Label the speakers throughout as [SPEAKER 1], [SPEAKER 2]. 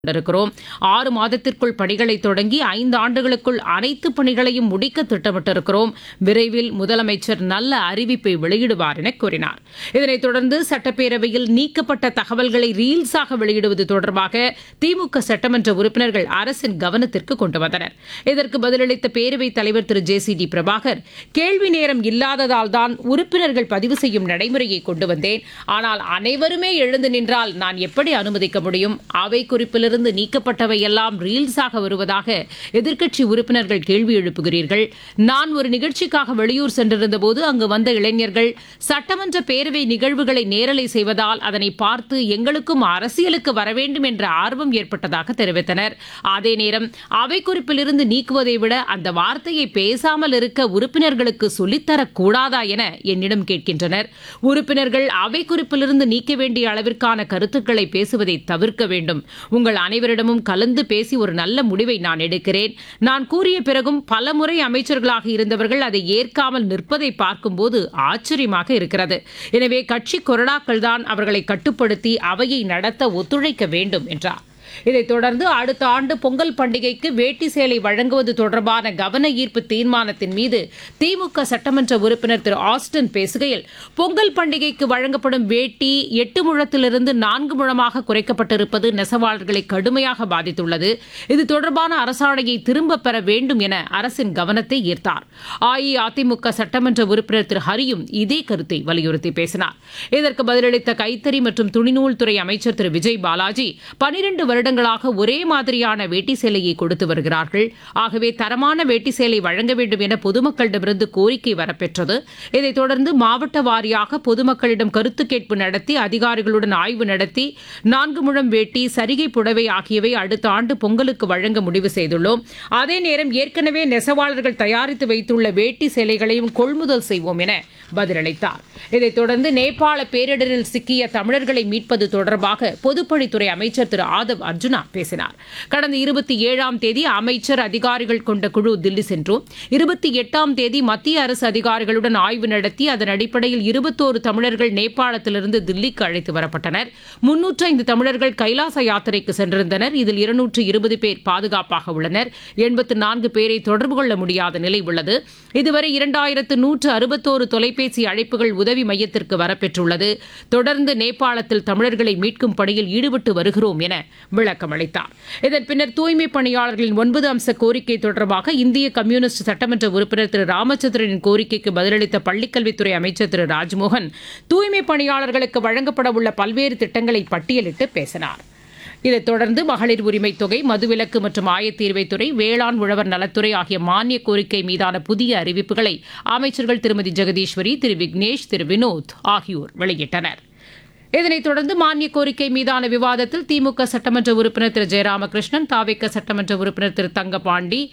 [SPEAKER 1] கொண்டிருக்கிறோம் ஆறு மாதத்திற்குள் பணிகளை தொடங்கி ஐந்து ஆண்டுகளுக்குள் அனைத்து பணிகளையும் முடிக்க திட்டமிட்டிருக்கிறோம் விரைவில் முதலமைச்சர் நல்ல அறிவிப்பை வெளியிடுவார் என கூறினார் இதனைத் தொடர்ந்து சட்டப்பேரவையில் நீக்கப்பட்ட தகவல்களை ரீல்ஸாக வெளியிடுவது தொடர்பாக திமுக சட்டமன்ற உறுப்பினர்கள் அரசின் கவனத்திற்கு கொண்டு வந்தனர் இதற்கு பதிலளித்த பேரவைத் தலைவர் Thiru J C D Prabhakar கேள்வி நேரம் இல்லாததால் தான் உறுப்பினர்கள் பதிவு செய்யும் நடைமுறையை கொண்டு வந்தேன் ஆனால் அனைவருமே எழுந்து நின்றால் நான் எப்படி அனுமதிக்க முடியும் அவை குறிப்பிலிருந்து நீக்கப்பட்டவை எல்லாம் ரீல்ஸாக வருவதாக எதிர்க்கட்சி உறுப்பினர்கள் கேள்வி எழுப்புகிறீர்கள் நான் ஒரு நிகழ்ச்சிக்காக வெளியூர் சென்றிருந்தபோது அங்கு வந்த இளைஞர்கள் சட்டமன்ற பேரவை நிகழ்வுகளை நேரலை செய்வதால் அதனை பார்த்து எங்களுக்கும் அரசியலுக்கு வர வேண்டும் என்ற ஆர்வம் ஏற்பட்டதாக தெரிவித்தனர் அதே நேரம் அவை குறிப்பிலிருந்து நீக்குவதை விட அந்த வார்த்தையை பேசாமல் இருக்க உறுப்பினர்களுக்கு சொல்லித்தரக் கூடாதா என என்னிடம் கேட்கின்றனர் உறுப்பினர்கள் அவை குறிப்பிலிருந்து நீக்க வேண்டிய அளவிற்கான கருத்துக்களை பேசுவதை தவிர்க்க வேண்டும் உங்கள் அனைவரிடமும் கலந்து பேசி ஒரு நல்ல முடிவை நான் எடுக்கிறேன் நான் கூறிய பிறகும் பலமுறை அமைச்சர்களாக இருந்தவர்கள் அதை ஏற்காமல் நிற்பதை பார்க்கும்போது ஆச்சரியமாக இருக்கிறது எனவே கட்சி கொறடாக்கள் தான் அவர்களை கட்டுப்படுத்தி அவையை நடத்த ஒத்துழைக்க வேண்டும் என்றார் இதைத் தொடர்ந்து அடுத்த ஆண்டு பொங்கல் பண்டிகைக்கு வேட்டி சேலை வழங்குவது தொடர்பான கவன ஈர்ப்பு தீர்மானத்தின் மீது திமுக சட்டமன்ற உறுப்பினர் திரு ஆஸ்டன் பேசுகையில் பொங்கல் பண்டிகைக்கு வழங்கப்படும் வேட்டி எட்டு முழத்திலிருந்து நான்கு முழமாக குறைக்கப்பட்டிருப்பது நெசவாளர்களை கடுமையாக பாதித்துள்ளது இது தொடர்பான அரசாணையை திரும்பப் பெற வேண்டும் என அரசின் கவனத்தை ஈர்த்தார் அஇஅதிமுக சட்டமன்ற உறுப்பினர் திரு ஹரியும் இதே கருத்தை வலியுறுத்தி பேசினார் இதற்கு பதிலளித்த கைத்தறி மற்றும் துணிநூல் துறை அமைச்சர் திரு விஜய் பாலாஜி பனிரண்டு வருடங்களாக ஒரே மாதிரியான வேட்டி சேலையை கொடுத்து வருகிறார்கள் ஆகவே தரமான வேட்டி சேலை வழங்க வேண்டும் என பொதுமக்களிடமிருந்து கோரிக்கை வரப்பெற்றது இதைத் தொடர்ந்து மாவட்ட வாரியாக பொதுமக்களிடம் கருத்து கேட்பு நடத்தி அதிகாரிகளுடன் ஆய்வு நடத்தி நான்கு முழம் வேட்டி சரிகை புடவை ஆகியவை அடுத்த ஆண்டு பொங்கலுக்கு வழங்க முடிவு செய்துள்ளோம் அதே நேரம் ஏற்கனவே நெசவாளர்கள் தயாரித்து வைத்துள்ள வேட்டி சேலைகளையும் கொள்முதல் செய்வோம் என பதிலளித்தார் இதைத் தொடர்ந்து நேபாள பேரிடரில் சிக்கிய தமிழர்களை மீட்பது தொடர்பாக பொதுப்பணித்துறை அமைச்சர் திரு ஆதவ் அர்ஜுனா பேசினார் கடந்த இருபத்தி ஏழாம் தேதி அமைச்சர் அதிகாரிகள் கொண்ட குழு தில்லி சென்றோம் இருபத்தி எட்டாம் தேதி மத்திய அரசு அதிகாரிகளுடன் ஆய்வு நடத்தி அதன் அடிப்படையில் இருபத்தோரு தமிழர்கள் நேபாளத்திலிருந்து தில்லிக்கு அழைத்து வரப்பட்டனர் முன்னூற்று ஐந்து தமிழர்கள் கைலாச யாத்திரைக்கு சென்றிருந்தனர் இதில் இருநூற்று இருபது பேர் பாதுகாப்பாக உள்ளனர் எண்பத்து நான்கு பேரை தொடர்பு கொள்ள முடியாத நிலை உள்ளது இதுவரை இரண்டாயிரத்து நூற்று அறுபத்தோரு தொலைபேசி அழைப்புகள் உதவி மையத்திற்கு வரப்பெற்றுள்ளது தொடர்ந்து நேபாளத்தில் தமிழர்களை மீட்கும் பணியில் ஈடுபட்டு வருகிறோம் என விளக்கம் அளித்தார் இதன் பின்னர் தூய்மை பணியாளர்களின் ஒன்பது அம்ச கோரிக்கை தொடர்பாக இந்திய கம்யூனிஸ்ட் சட்டமன்ற உறுப்பினர் திரு ராமச்சந்திரனின் கோரிக்கைக்கு பதிலளித்த பள்ளிக்கல்வித்துறை அமைச்சர் திரு ராஜ்மோகன் தூய்மை பணியாளர்களுக்கு வழங்கப்பட உள்ள பல்வேறு திட்டங்களை பட்டியலிட்டு பேசினார் இதைத் தொடர்ந்து மகளிர் உரிமைத் தொகை மதுவிலக்கு மற்றும் ஆயத்தீர்வைத்துறை வேளாண் உழவர் நலத்துறை ஆகிய மானிய கோரிக்கை மீதான புதிய அறிவிப்புகளை அமைச்சர்கள் திருமதி ஜெகதீஸ்வரி திரு விக்னேஷ் திரு வினோத் ஆகியோர் வெளியிட்டனர் இதனைத் தொடர்ந்து மானிய கோரிக்கை மீதான விவாதத்தில் திமுக சட்டமன்ற உறுப்பினர் திரு ஜெயராமகிருஷ்ணன் தாவேக்க சட்டமன்ற உறுப்பினர் திரு தங்கபாண்டி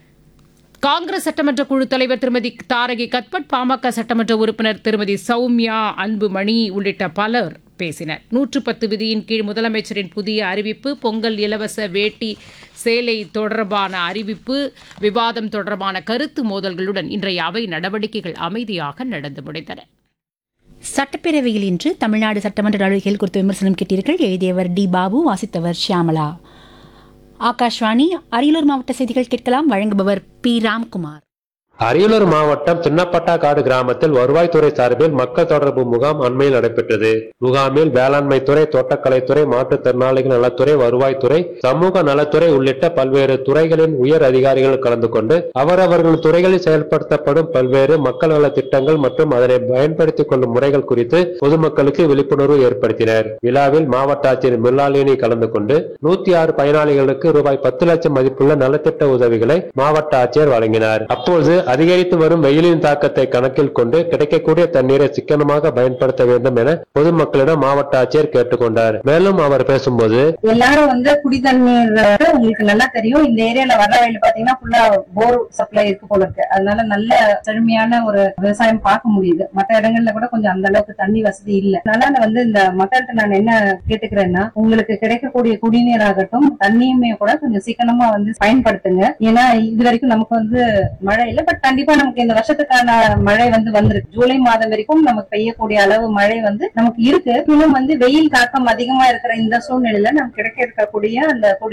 [SPEAKER 1] காங்கிரஸ் சட்டமன்ற குழு தலைவர் திருமதி தாரகி கத்பட் பாமக சட்டமன்ற உறுப்பினர் திருமதி சௌமியா அன்புமணி உள்ளிட்ட பலர் பேசினர் நூற்று பத்து விதியின் கீழ் முதலமைச்சரின் புதிய அறிவிப்பு பொங்கல் இலவச வேட்டி சேலை தொடர்பான அறிவிப்பு விவாதம் தொடர்பான கருத்து மோதல்களுடன் இன்றைய அவை நடவடிக்கைகள் அமைதியாக நடந்து முடிந்தன
[SPEAKER 2] சட்டப்பேரவையில் இன்று தமிழ்நாடு சட்டமன்ற நடவடிக்கைகள் குறித்த விமர்சனம் கேட்டீர்கள் எழுதியவர் டி பாபு வாசித்தவர் ஷியாமலா ஆகாஷ்வாணி அரியலூர் மாவட்ட செய்திகள் கேட்கலாம் வழங்குபவர் பி ராம்குமார்
[SPEAKER 3] அரியலூர் மாவட்டம் சின்னப்பட்டாக்காடு கிராமத்தில் வருவாய்த்துறை சார்பில் மக்கள் தொடர்பு முகாம் அண்மையில் நடைபெற்றது முகாமில் வேளாண்மை துறை தோட்டக்கலைத்துறை மாற்றுத்திறனாளிகள் நலத்துறை வருவாய்த்துறை சமூக நலத்துறை உள்ளிட்ட பல்வேறு துறைகளின் உயர் அதிகாரிகள் கலந்து கொண்டு அவரவர்கள் துறைகளில் செயல்படுத்தப்படும் பல்வேறு மக்கள் நல திட்டங்கள் மற்றும் அதனை பயன்படுத்திக் கொள்ளும் முறைகள் குறித்து பொதுமக்களுக்கு விழிப்புணர்வு ஏற்படுத்தினர் விழாவில் மாவட்ட ஆட்சியர் மில்லாலினி கலந்து கொண்டு நூத்தி ஆறு பயனாளிகளுக்கு ரூபாய் பத்து லட்சம் மதிப்புள்ள நலத்திட்ட உதவிகளை மாவட்ட ஆட்சியர் வழங்கினார் அப்போது அதிகரித்து வரும் வெயிலின் தாக்கத்தை கணக்கில் கொண்டு கிடைக்கக்கூடிய தண்ணீரை சிக்கனமாக பயன்படுத்த வேண்டும் என பொதுமக்களிடம் மாவட்ட ஆட்சியர் கேட்டுக்கொண்டார் மேலும் அவர் பேசும்போது
[SPEAKER 4] எல்லாரும் வந்து குடி தண்ணீர் வந்து உங்களுக்கு நல்லா தெரியும் இந்த ஏரியால வர்ற வயல் பாத்தீங்கன்னா ஃபுல்லா போர் சப்ளை இருக்கு போல இருக்கு அதனால நல்ல செழுமையான ஒரு விவசாயம் பார்க்க முடியுது மத்த இடங்கள்ல கூட கொஞ்சம் அந்த அளவுக்கு தண்ணி வசதி இல்ல அதனால வந்து இந்த மக்கள்கிட்ட நான் என்ன கேட்டுக்கிறேன்னா உங்களுக்கு கிடைக்கக்கூடிய குடிநீர் ஆகட்டும் தண்ணியுமே கூட கொஞ்சம் சிக்கனமா வந்து பயன்படுத்துங்க ஏன்னா இது வரைக்கும் நமக்கு வந்து மழை இல்ல பட் கண்டிப்பா நமக்கு இந்த வருஷத்துக்கான மழை வந்து வந்திருக்கு ஜூலை மாதம் வரைக்கும் நமக்கு பெய்யக்கூடிய அளவு மழை வந்து நமக்கு இருக்கு இன்னும் வந்து வெயில் தாக்கம் அதிகமா இருக்கிற இந்த சூழ்நிலையில நமக்கு கிடைக்க இருக்கக்கூடிய அந்த குடி